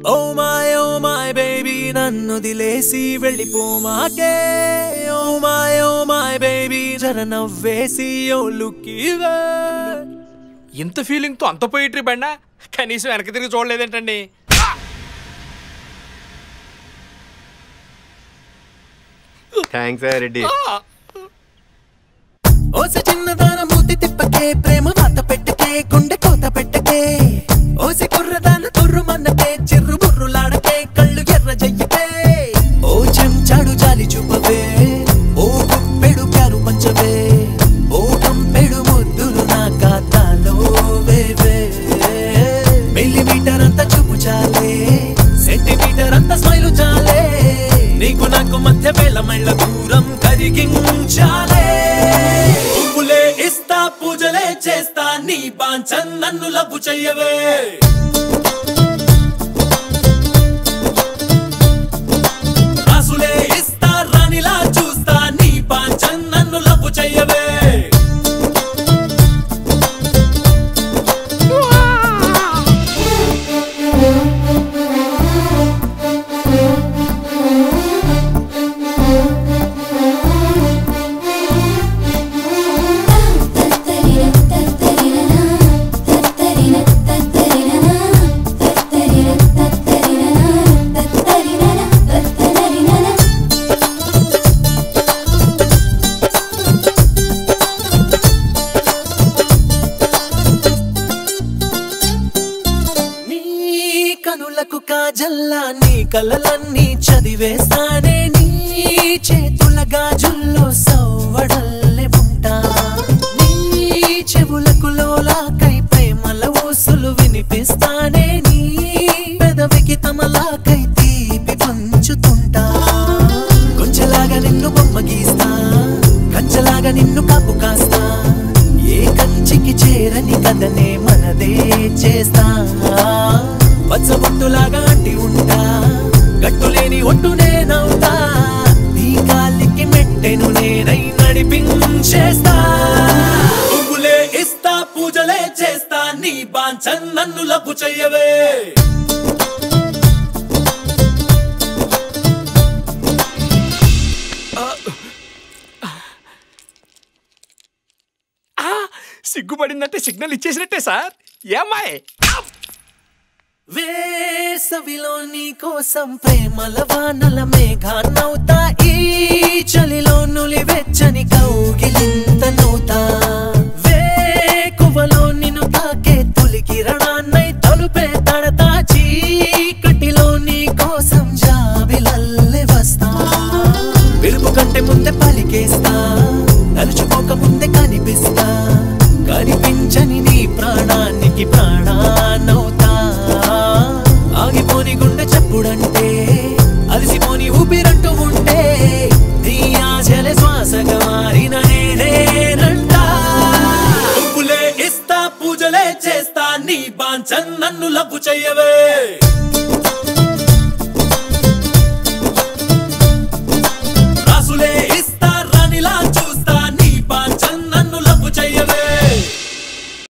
oh my oh my baby నన్ను దిలేసి వెళ్ళిపోమాకే oh my oh my baby జర నవ్వేసి ఓ లుక్ ఇంత ఫీలింగ్ తో అంత పోయిట్రీ బండా కనీసం వెనక తిరిగి చూడలేదేంటండి థ్యాంక్స్ రెడ్డి ఓస చిన్నదాన మూతి తిప్పకే ప్రేమ వాత పెట్టకే గుండె కోత పెట్టకే ఓసి కుర్రదాన తుర్రు మన్నకే చిర్రు బుర్రులాడకే కళ్ళు ఎర్ర జయ్యకే ఓ చెంచాడు జాలి చూపవే ఓ గుప్పెడు ప్యారు పంచవే ఓ కంపెడు ముద్దులు నా ఖాతాలో వేవే మిల్లీమీటర్ అంత చూపు చాలే సెంటీమీటర్ అంత స్మైలు చాలే నీకు నాకు మధ్య వేల మైళ్ళ దూరం కరిగించాలే పువ్వులే ఇస్తా పూజలే చేస్తా నీ బాంచన్ నన్ను లవ్వు చెయ్యవే రాసులే ఇస్తా రాణిలా చూస్తా నీ బాంచన్ నన్ను లవ్వు చెయ్యవే నీ కనులకు కాజల్లా నీ కలలన్నీ చదివేస్తానే నీ చేతుల గాజుల్లో సవ్వడల్లే ఉంటా నీ చెవులకు లోలాకై ప్రేమల ఊసులు వినిపిస్తానే నీ పెదవికి తమలాకై తీపి పంచుతుంటా కొంచెలాగా నిన్ను బొమ్మ గీస్తా కంచెలాగా నిన్ను కాపు కాస్తా ఏ కంచికి చేరని కథనే మనదే చేస్తా పచ్చబొట్టులాగా అంటి ఉంటా గట్టులేని ఒట్టు నేనవుతా నీ కాలికి మెట్టెను నేనై నడిపించేస్తా పువ్వులే ఇస్తా పూజలే చేస్తా నీ బాంచన్ నన్ను లవ్వు చెయ్యవే సిగ్గుపడిందంటే సిగ్నల్ ఇచ్చేసినట్టే సార్ ఏమాయ్ వేసవిలో నీ కోసం ప్రేమల వానల మేఘాన్నవుతా ఈ చలిలో నులి వెచ్చని కౌగిలింత నవ్వుతా వేకువలో నిన్ను తాకే తొలి కిరణాన్నై తలుపే తడతా చీకటిలో నీ కోసం జాబిలల్లే వస్తా పిలుపు కంటే ముందే పలికేస్తా తలుచుకోక ముందే కనిపిస్తా కనిపించని నీ ప్రాణానికి ప్రాణ